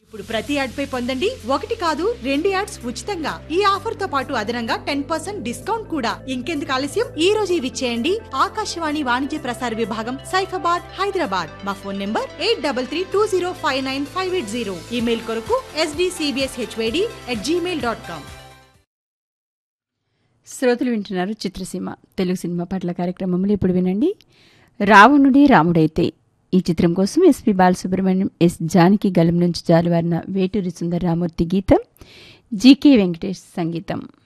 ఇప్పుడు ప్రతి యాడ్ పై పొందండి ఒకటి కాదు రెండు యాడ్స్ ఉచితంగా ఈ ఆఫర్ తో పాటు అదనంగా టెన్ పర్సెంట్ డిస్కౌంట్ కూడా ఇంకెందుకు ఆలస్యం ఈ రోజు ఇవి చేయండి ఆకాశవాణి వాణిజ్య ప్రసార విభాగం సైఫాబాద్ హైదరాబాద్ మా phone number eight double three two zero five nine five eight zero email కొరకు SDCBS HVD at Gmail dot com శ్రోతలు వింటున్నారు చిత్రసీమ తెలుగు సినిమా పాటల కార్యక్రమంలో ఇప్పుడు వినండి రావణుడి రాముడైతే ఈ చిత్రం కోసం ఎస్పి బాలసుబ్రహ్మణ్యం ఎస్ జానకి గలం నుంచి జాలువారిన వేటూరి సుందర రామూర్తి గీతం జీకే వెంకటేష్ సంగీతం